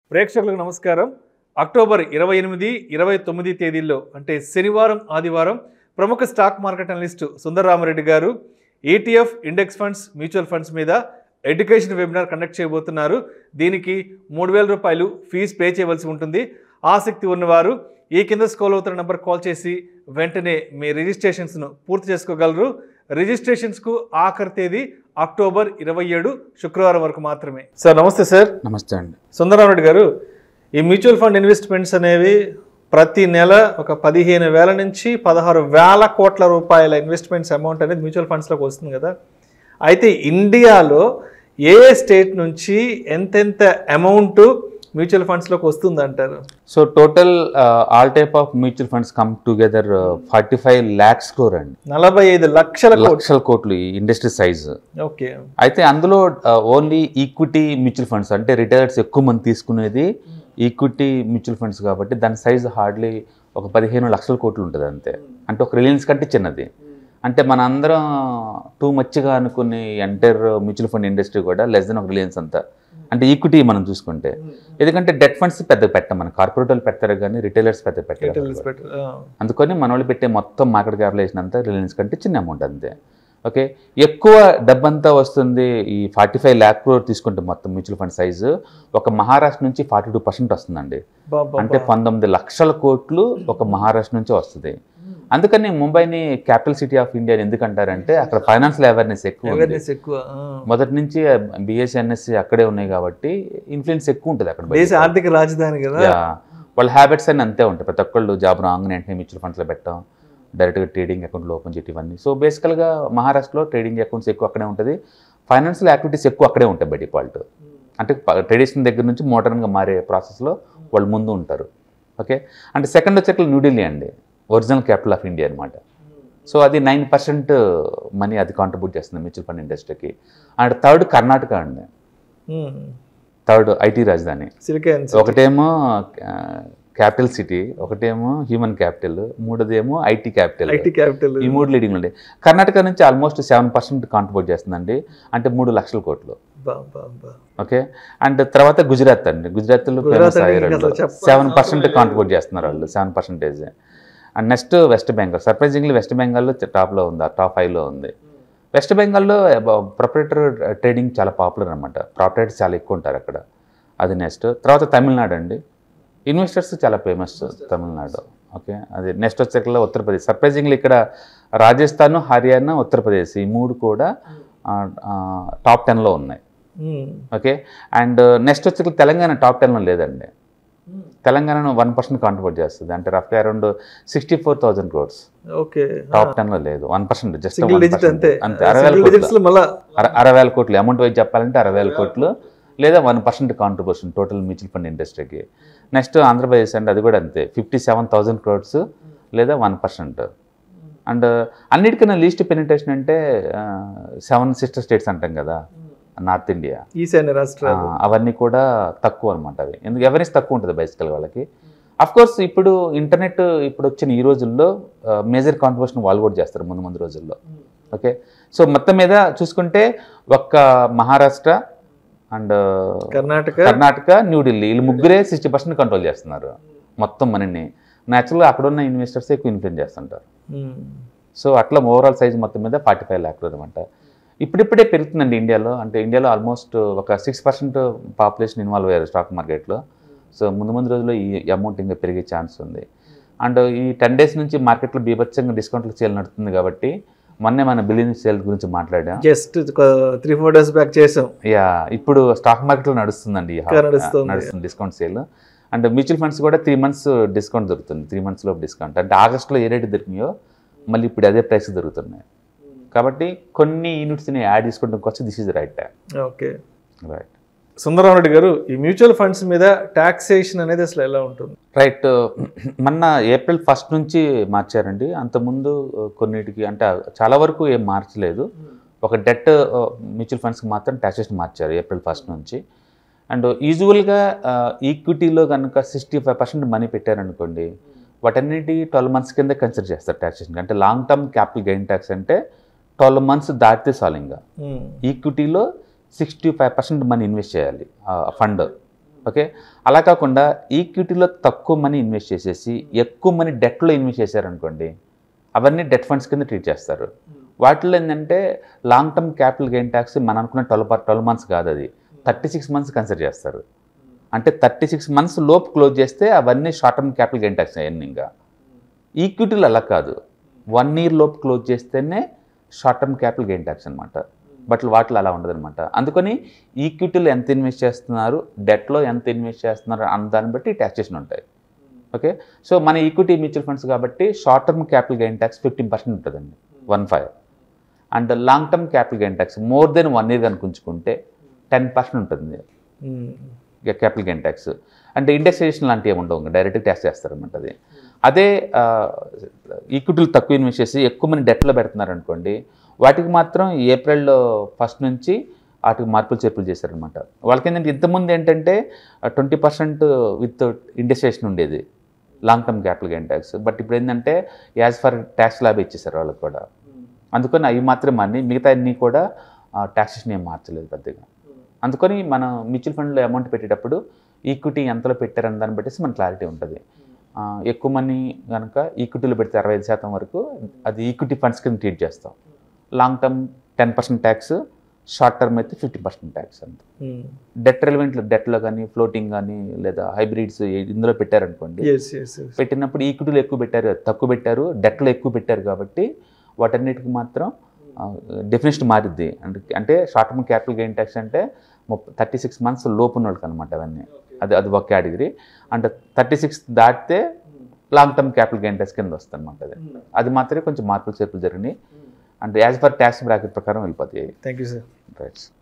ప్రేక్షకులకు నమస్కారం అక్టోబర్ ఇరవై ఎనిమిది ఇరవై తొమ్మిది తేదీల్లో అంటే శనివారం ఆదివారం ప్రముఖ stock market analyst Sundararamareddy garu ETF index funds mutual funds మీద ఎడ్యుకేషన్ వెబినార్ కండక్ట్ చేయబోతున్నారు దీనికి మూడు వేల రూపాయలు ఫీజు పే చేయవలసి ఉంటుంది ఆసక్తి ఉన్నవారు ఈ కింద స్కోల్ అవుతున్న నెంబర్ కాల్ చేసి వెంటనే మీ రిజిస్ట్రేషన్స్ను పూర్తి చేసుకోగలరు రిజిస్ట్రేషన్స్కు ఆఖరి తేదీ అక్టోబర్ ఇరవై ఏడు శుక్రవారం వరకు మాత్రమే సార్ నమస్తే సార్ నమస్తే అండి సుందరరామరెడ్డి గారు ఈ మ్యూచువల్ ఫండ్ ఇన్వెస్ట్మెంట్స్ అనేవి ప్రతి నెల ఒక పదిహేను వేల నుంచి పదహారు వేల కోట్ల రూపాయల ఇన్వెస్ట్మెంట్స్ అమౌంట్ అనేది మ్యూచువల్ ఫండ్స్లోకి వస్తుంది కదా అయితే ఇండియాలో ఏ ఏ స్టేట్ నుంచి ఎంతెంత అమౌంట్ మ్యూచువల్ ఫండ్స్లోకి వస్తుంది అంటారు so total all type of mutual funds come together forty five lakhs crore అండి నలభై ఐదు లక్షల కోట్లు లక్షల కోట్లు ఈ ఇండస్ట్రీ సైజ్ ఓకే అయితే అందులో ఓన్లీ ఈక్విటీ మ్యూచువల్ ఫండ్స్ అంటే రిటైర్స్ ఎక్కువ మంది తీసుకునేది ఈక్విటీ మ్యూచువల్ ఫండ్స్ కాబట్టి దాని సైజ్ హార్డ్లీ ఒక పదిహేను లక్షల కోట్లు ఉంటుంది అంతే అంటే ఒక రిలయన్స్ కంటే చిన్నది అంటే మన అందరం టూ మచ్గా అనుకునే ఎంటైర్ మ్యూచువల్ ఫండ్ ఇండస్ట్రీ కూడా లెస్ దెన్ ఒక రిలయన్స్ అంతా అంటే ఈక్విటీ మనం చూసుకుంటే ఎందుకంటే డెట్ ఫండ్స్ పెద్ద పెట్టం మన కార్పొరేట్ వాళ్ళు పెడతారు కానీ రిటైలర్స్ పెద్ద పెట్టారు Details పెట్టు. ఆ. అందుకని మన వాళ్ళు పెట్టే మొత్తం మార్కెట్ క్యాపిటలైజేషన్ అంతా రిలయన్స్ కంటే చిన్న అమౌంట్ అంతే ఓకే ఎక్కువ డబ్బంతా వస్తుంది ఈ ఫార్టీ ఫైవ్ ల్యాక్ క్రోర్ తీసుకుంటే మొత్తం మ్యూచువల్ ఫండ్ సైజు ఒక మహారాష్ట్ర నుంచి ఫార్టీ టూ పర్సెంట్ వస్తుందండి బా, బా, అంటే పంతొమ్మిది లక్షల కోట్లు ఒక మహారాష్ట్ర నుంచి వస్తుంది అందుకని ముంబైని క్యాపిటల్ సిటీ ఆఫ్ ఇండియా అని ఎందుకు అంటారంటే అక్కడ ఫైనాన్షియల్ అవేర్నెస్ ఎక్కువ ఉంది అవేర్నెస్ ఎక్కువ ఆ. మొదటి నుంచి బిఎస్సి ఎన్ఎస్సి అక్కడే ఉన్నాయి కాబట్టి ఇన్ఫ్లుయెన్స్ ఎక్కువ ఉంటుంది అక్కడ దేశ ఆర్థిక రాజధాని కదా యా వాళ్ళ హ్యాబిట్స్ అన్ని అంతే ఉంటాయి ప్రతి ఒక్కళ్ళు జాబ్ రాగానే వెంటనే మ్యూచువల్ ఫండ్స్లో పెట్టడం డైరెక్ట్గా ట్రేడింగ్ అకౌంట్లు ఓపెన్ చేయటం ఇవన్నీ సో బేసికల్గా మహారాష్ట్రలో ట్రేడింగ్ అకౌంట్స్ ఎక్కువ అక్కడే ఉంటుంది ఫైనాన్షియల్ యాక్టివిటీస్ ఎక్కువ అక్కడే ఉంటాయి బై డిఫాల్ట్ అంటే ట్రెడిషన్ దగ్గర నుంచి మోడర్న్గా మారే ప్రాసెస్లో వాళ్ళు ముందు ఉంటారు ఓకే అంటే సెకండ్ వచ్చేట్లు న్యూఢిల్లీ అండి ఒరిజినల్ క్యాపిటల్ ఆఫ్ ఇండియా అనమాట సో అది నైన్ పర్సెంట్ మనీ అది కాంట్రిబ్యూట్ చేస్తుంది మ్యూచువల్ ఫండ్ ఇండస్ట్రీకి అండ్ థర్డ్ కర్ణాటక అండి థర్డ్ ఐటీ రాజధాని సిలికాన్ ఒకటేమో క్యాపిటల్ సిటీ ఒకటేమో హ్యూమన్ క్యాపిటల్ మూడోదేమో ఐటీ క్యాపిటల్ ఐటీ క్యాపిటల్ ఈ మూడు లీడింగ్ ఉండే కర్ణాటక నుంచి ఆల్మోస్ట్ సెవెన్ పర్సెంట్ కాంట్రిబ్యూట్ చేస్తుందండి అంటే మూడు లక్షల కోట్లు బా బా బా ఓకే అండ్ తర్వాత గుజరాత్ అండి గుజరాత్లో గుజరాత్ అంటే ఇంకా అసలు చెప్పాల్సిన సెవెన్ పర్సెంట్ కాంట్రిబ్యూట్ చేస్తున్నారు వాళ్ళు seven percentage and next West Bengal surprisingly West బెంగాల్లో టాప్లో ఉంది ఆ టాప్ ఫైవ్లో ఉంది వెస్ట్ బెంగాల్లో ప్రొపరేటర్ ట్రేడింగ్ చాలా పాపులర్ అనమాట ప్రాపర్టీస్ చాలా ఎక్కువ ఉంటారు అక్కడ అది నెక్స్ట్ తర్వాత తమిళనాడు అండి ఇన్వెస్టర్స్ చాలా ఫేమస్ తమిళనాడు ఓకే అది నెక్స్ట్ వచ్చేకల్లా ఉత్తరప్రదేశ్ సర్ప్రైజింగ్లీ ఇక్కడ రాజస్థాన్ హర్యానా ఉత్తరప్రదేశ్ ఈ మూడు కూడా టాప్ టెన్లో ఉన్నాయి ఓకే అండ్ నెక్స్ట్ వచ్చి తెలంగాణ టాప్ టెన్లో లేదండి తెలంగాణ వన్ పర్సెంట్ కాంట్రిబ్యూట్ చేస్తుంది అంటే రఫ్గా around sixty four thousand crores okay top టెన్లో లేదు one percent just single digit అంతే అంతే అరవై వేల సింగిల్ కోట్లు డిజిట్స్ లో మళ్ళా అర- అరవై వేల కోట్లు అమౌంట్ వైజ్ చెప్పాలంటే అరవై వేల కోట్లు లేదా one percent contribution total mutual fund ఇండస్ట్రీకి నెక్స్ట్ ఆంధ్రప్రదేశ్ అండి అది కూడా అంతే ఫిఫ్టీ సెవెన్ థౌసండ్ క్రోడ్స్ లేదా వన్ పర్సెంట్ అండ్ అన్నిటికన్నా లీస్ట్ పెనిటేషన్ అంటే సెవెన్ సిస్టర్ స్టేట్స్ అంటాం కదా నార్త్ ఇండియా ఈశాన్య రాష్ట్రాలు ఆ, అవన్నీ కూడా తక్కువ అనమాట అవి ఎందుకు ఎవరెన్స్ తక్కువ ఉంటుంది బైసికల్ వాళ్ళకి అఫ్ కోర్స్ ఇప్పుడు ఇంటర్నెట్ ఇప్పుడు వచ్చిన ఈ రోజుల్లో మేజర్ కాంట్రిబ్యూషన్ వాళ్ళు కూడా చేస్తారు ముందు ముందు రోజుల్లో ఓకే సో మొత్తం మీద చూసుకుంటే ఒక్క మహారాష్ట్ర అండ్ కర్ణాటక కర్ణాటక న్యూఢిల్లీ వీళ్ళు ముగ్గురే సిక్స్టీ పర్సెంట్ కంట్రోల్ చేస్తున్నారు మొత్తం మనీని న్యాచురల్గా అక్కడ ఉన్న ఇన్వెస్టర్స్ ఎక్కువ ఇన్ఫ్లుయెన్స్ చేస్తుంటారు ఉమ్. సో అట్లా ఓవరాల్ సైజ్ మొత్తం మీద ఫార్టీ ఫైవ్ ల్యాక్ అనమాట ఇప్పుడిప్పుడే పెరుగుతుందండి ఇండియాలో అంటే ఇండియాలో ఆల్మోస్ట్ ఒక సిక్స్ పర్సెంట్ పాపులేషన్ ఇన్వాల్వ్ అయ్యారు స్టాక్ మార్కెట్లో సో ముందు ముందు రోజుల్లో ఈ అమౌంట్ ఇంకా పెరిగే ఛాన్స్ ఉంది అండ్ ఈ టెన్ డేస్ నుంచి మార్కెట్లో బీభత్సంగా డిస్కౌంట్లు సేల్ నడుస్తుంది కాబట్టి మొన్నే మన బిలియన్ సేల్ గురించి మాట్లాడాం just three four days back చేసాం యా ఇప్పుడు స్టాక్ మార్కెట్లో నడుస్తుందండి ఈ ఇంకా నడుస్తుంది. నడుస్తుంది discount sale and mutual funds కూడా త్రీ మంత్స్ డిస్కౌంట్ దొరుకుతుంది త్రీ మంత్స్ లోపు డిస్కౌంట్ అంటే ఆగస్ట్లో ఏ రేటు దొరికినాయో మళ్ళీ ఇప్పుడు అదే ప్రైస్ దొరుకుతున్నాయి కాబట్టి కొన్ని యూనిట్స్ని యాడ్ చేసుకోవడం కోసం this is right time okay right Sundararamareddy garu ఈ మ్యూచువల్ ఫండ్స్ మీద టాక్సేషన్ అనేది అసలు ఎలా ఉంటుంది రైట్ మొన్న ఏప్రిల్ ఫస్ట్ నుంచి మార్చారండి అంతకుముందు కొన్నిటికి అంటే చాలా వరకు ఏం మార్చలేదు ఒక డెట్ మ్యూచువల్ ఫండ్స్కి మాత్రం ట్యాక్సేషన్ మార్చారు ఏప్రిల్ ఫస్ట్ నుంచి అండ్ యూజువల్గా ఈక్విటీలో కనుక సిక్స్టీ ఫైవ్ పర్సెంట్ మనీ పెట్టారనుకోండి వాటన్నిటి ట్వెల్వ్ మంత్స్ కింద కన్సిడర్ చేస్తారు ట్యాక్సేషన్ అంటే long term capital gain tax అంటే ట్వెల్వ్ మంత్స్ దాటితే చాలు ఇంకా ఉమ్. ఈక్విటీలో sixty five percent money invest చేయాలి ఫండ్ ఓకే అలా కాకుండా ఈక్విటీలో తక్కువ మనీ ఇన్వెస్ట్ చేసేసి ఎక్కువ మనీ డెట్లో ఇన్వెస్ట్ చేశారనుకోండి అవన్నీ డెట్ ఫండ్స్ కింద ట్రీట్ చేస్తారు వాటిలో ఏంటంటే long term capital gain tax మనం అనుకున్న ట్వెల్వ్ ట్వెల్వ్ మంత్స్ కాదు అది థర్టీ సిక్స్ మంత్స్ కన్సిడర్ చేస్తారు అంటే థర్టీ సిక్స్ మంత్స్ లోపు క్లోజ్ చేస్తే అవన్నీ short term capital gain tax అవన్నీ ఇంకా ఈక్విటీలు అలా కాదు వన్ ఇయర్ లోపు క్లోజ్ చేస్తేనే short term capital gain tax అనమాట బట్ వాటిలో అలా ఉండదు అనమాట అందుకని ఈక్విటీలో ఎంత ఇన్వెస్ట్ చేస్తున్నారు డెట్లో ఎంత ఇన్వెస్ట్ చేస్తున్నారు అన్న దాన్ని బట్టి ట్యాక్సేషన్ ఉంటాయి ఓకే సో మన ఈక్విటీ మ్యూచువల్ ఫండ్స్ కాబట్టి short term capital gain tax fifteen percent ఉంటుందండి one five and long term capital gain tax more than one year కనుకుంచుకుంటే టెన్ పర్సెంట్ ఉంటుంది క్యాపిటల్ గెయిన్ ట్యాక్స్ అంటే ఇండెక్సేషన్ లాంటివి ఏమి ఉండవు డైరెక్ట్ ట్యాక్స్ చేస్తారన్నమాట అది అదే ఈక్విటీలు తక్కువ ఇన్వెస్ట్ చేసి ఎక్కువ మంది డెట్లో పెడుతున్నారు అనుకోండి వాటికి మాత్రం ఏప్రిల్ ఫస్ట్ నుంచి వాటికి మార్పులు చేర్పులు చేశారనమాట వాళ్ళకి ఏంటంటే ఇంతకుముందు ఏంటంటే ట్వంటీ పర్సెంట్ విత్ ఇండెక్సేషన్ ఉండేది long term capital gain tax but ఇప్పుడు ఏంటంటే యాజ్ ఫర్ ట్యాక్స్ లాబ్ ఇచ్చేసారు వాళ్ళకి కూడా అందుకని అవి మాత్రమే అన్ని మిగతా అన్నీ కూడా ట్యాక్సేషన్ ఏం మార్చలేదు పెద్దగా అందుకని మనం మ్యూచువల్ ఫండ్లో అమౌంట్ పెట్టేటప్పుడు ఈక్విటీ ఎంతలో పెట్టారని దాన్ని బట్టేసి మన క్లారిటీ ఉంటుంది ఆ, ఎక్కువ మనీ కనుక ఈక్విటీలో పెడితే అరవై ఐదు శాతం వరకు అది ఈక్విటీ ఫండ్స్ కింద ట్రీట్ చేస్తాం long term ten percent tax short term అయితే ఫిఫ్టీ పర్సెంట్ ట్యాక్స్ అంత డెట్ రెలవెంట్ డెట్లో కానీ ఫ్లోటింగ్ కానీ లేదా హైబ్రిడ్స్ ఇందులో పెట్టారనుకోండి ఎస్ ఎస్ ఎస్ పెట్టినప్పుడు ఈక్విటీలో ఎక్కువ పెట్టారు తక్కువ పెట్టారు డెట్లో ఎక్కువ పెట్టారు కాబట్టి వాటన్నిటికి మాత్రం డెఫినేషన్ మారిద్ది అంటే అంటే short term capital gain tax అంటే ముప్పై థర్టీ సిక్స్ మంత్స్ లోపు ఉన్న వాళ్ళకి అనమాట అవన్నీ అది అది ఒక కేటగిరీ అంటే థర్టీ సిక్స్ దాటితే long term capital gain tax కింద వస్తుంది అనమాట అది అది మాత్రమే కొంచెం మార్పులు చేర్పులు జరిగినాయి అంటే యాజ్ పర్ ట్యాక్స్ బ్రాకెట్ ప్రకారం వెళ్ళిపోతాయి థ్యాంక్ యూ సార్ రైట్స్